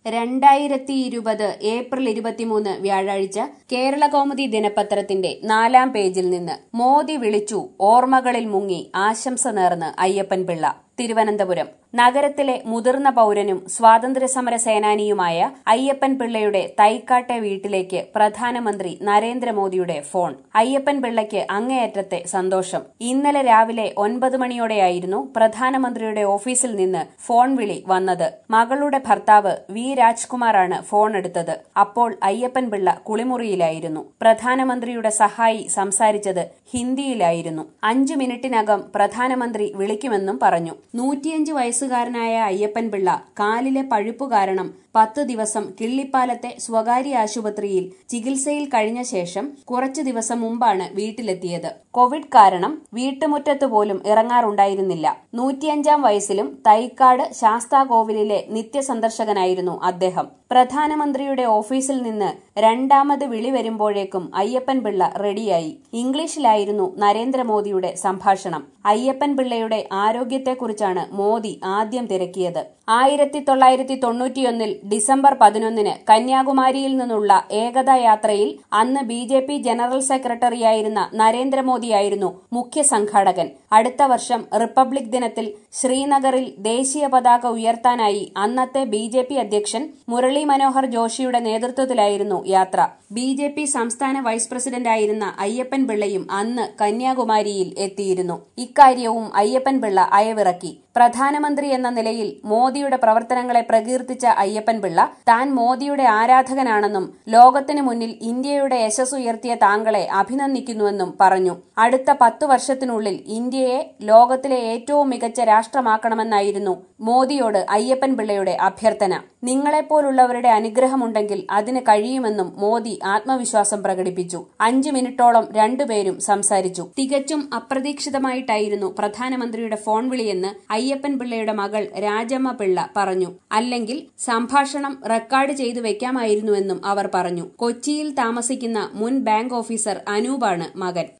രണ്ടായിരത്തി ഇരുപത് ഏപ്രിൽ ഇരുപത്തിമൂന്ന് വ്യാഴാഴ്ച കേരളകൗമുദി ദിനപത്രത്തിന്റെ നാലാം പേജിൽ നിന്ന് മോദി വിളിച്ചു ഓർമ്മകളിൽ മുങ്ങി ആശംസ നേർന്ന് അയ്യപ്പൻ പിള്ള തിരുവനന്തപുരം നഗരത്തിലെ മുതിർന്ന പൌരനും സ്വാതന്ത്ര്യസമര സേനാനിയുമായ അയ്യപ്പൻ പിള്ളയുടെ തൈക്കാട്ടെ വീട്ടിലേക്ക് പ്രധാനമന്ത്രി നരേന്ദ്രമോദിയുടെ ഫോൺ അയ്യപ്പൻ പിള്ളയ്ക്ക് അങ്ങേയറ്റത്തെ സന്തോഷം ഇന്നലെ രാവിലെ ഒൻപത് മണിയോടെയായിരുന്നു പ്രധാനമന്ത്രിയുടെ ഓഫീസിൽ നിന്ന് ഫോൺ വിളി വന്നത് മകളുടെ ഭർത്താവ് വി രാജ്കുമാറാണ് ഫോൺ എടുത്തത് അപ്പോൾ അയ്യപ്പൻ പിള്ള കുളിമുറിയിലായിരുന്നു പ്രധാനമന്ത്രിയുടെ സഹായി സംസാരിച്ചത് ഹിന്ദിയിലായിരുന്നു അഞ്ചു മിനിറ്റിനകം പ്രധാനമന്ത്രി വിളിക്കുമെന്നും പറഞ്ഞു നൂറ്റിയഞ്ച് വയസ്സുകാരനായ അയ്യപ്പൻ പിള്ള കാലിലെ പഴുപ്പു കാരണം പത്ത് ദിവസം കിള്ളിപ്പാലത്തെ സ്വകാര്യ ആശുപത്രിയിൽ ചികിത്സയിൽ കഴിഞ്ഞ ശേഷം കുറച്ചു ദിവസം മുമ്പാണ് വീട്ടിലെത്തിയത് കോവിഡ് കാരണം വീട്ടുമുറ്റത്ത് പോലും ഇറങ്ങാറുണ്ടായിരുന്നില്ല നൂറ്റിയഞ്ചാം വയസ്സിലും തൈക്കാട് ശാസ്താകോവിലിലെ നിത്യസന്ദർശകനായിരുന്നു അദ്ദേഹം പ്രധാനമന്ത്രിയുടെ ഓഫീസിൽ നിന്ന് രണ്ടാമത് വിളി വരുമ്പോഴേക്കും അയ്യപ്പൻ പിള്ള റെഡിയായി ഇംഗ്ലീഷിലായിരുന്നു നരേന്ദ്രമോദിയുടെ സംഭാഷണം അയ്യപ്പൻ പിള്ളയുടെ ആരോഗ്യത്തെക്കുറിച്ചാണ് മോദി ആദ്യം തിരക്കിയത് ആയിരത്തി തൊള്ളായിരത്തി തൊണ്ണൂറ്റിയൊന്നിൽ ഡിസംബർ പതിനൊന്നിന് കന്യാകുമാരിയിൽ നിന്നുള്ള ഏകതാ യാത്രയിൽ അന്ന് ബി ജെ പി ജനറൽ സെക്രട്ടറിയായിരുന്ന നരേന്ദ്രമോദിയായിരുന്നു മുഖ്യ സംഘാടകൻ അടുത്ത വർഷം റിപ്പബ്ലിക് ദിനത്തിൽ ശ്രീനഗറിൽ ദേശീയ പതാക ഉയർത്താനായി അന്നത്തെ ബി ജെ പി അധ്യക്ഷൻ മുരളി മനോഹർ ജോഷിയുടെ നേതൃത്വത്തിലായിരുന്നു യാത്ര ബി ജെ പി സംസ്ഥാന വൈസ് പ്രസിഡന്റായിരുന്ന അയ്യപ്പൻ പിള്ളയും അന്ന് കന്യാകുമാരിയിൽ എത്തിയിരുന്നു ഇക്കാര്യവും അയ്യപ്പൻ പിള്ള അയവിറക്കി പ്രധാനമന്ത്രി എന്ന നിലയിൽ മോദിയുടെ പ്രവർത്തനങ്ങളെ പ്രകീർത്തിച്ച അയ്യപ്പൻ പിള്ള താൻ മോദിയുടെ ആരാധകനാണെന്നും ലോകത്തിനു മുന്നിൽ ഇന്ത്യയുടെ യശസ് ഉയർത്തിയ താങ്കളെ അഭിനന്ദിക്കുന്നുവെന്നും പറഞ്ഞു അടുത്ത പത്തു വർഷത്തിനുള്ളിൽ ഇന്ത്യയെ ലോകത്തിലെ ഏറ്റവും മികച്ച രാഷ്ട്രമാക്കണമെന്നായിരുന്നു മോദിയോട് അയ്യപ്പൻ പിള്ളയുടെ അഭ്യർത്ഥന നിങ്ങളെപ്പോലുള്ളവരുടെ അനുഗ്രഹമുണ്ടെങ്കിൽ അതിന് കഴിയുമെന്നും മോദി ആത്മവിശ്വാസം പ്രകടിപ്പിച്ചു അഞ്ചു മിനിറ്റോളം രണ്ടുപേരും സംസാരിച്ചു തികച്ചും അപ്രതീക്ഷിതമായിട്ടായിരുന്നു പ്രധാനമന്ത്രിയുടെ ഫോൺ വിളിയെന്ന് അയ്യപ്പൻ പിള്ളയുടെ മകൾ രാജമ്മ പിള്ള പറഞ്ഞു അല്ലെങ്കിൽ സംഭാഷണം റെക്കോർഡ് ചെയ്തു വെക്കാമായിരുന്നുവെന്നും അവർ പറഞ്ഞു കൊച്ചിയിൽ താമസിക്കുന്ന മുൻ ബാങ്ക് ഓഫീസർ അനൂപാണ് മകൻ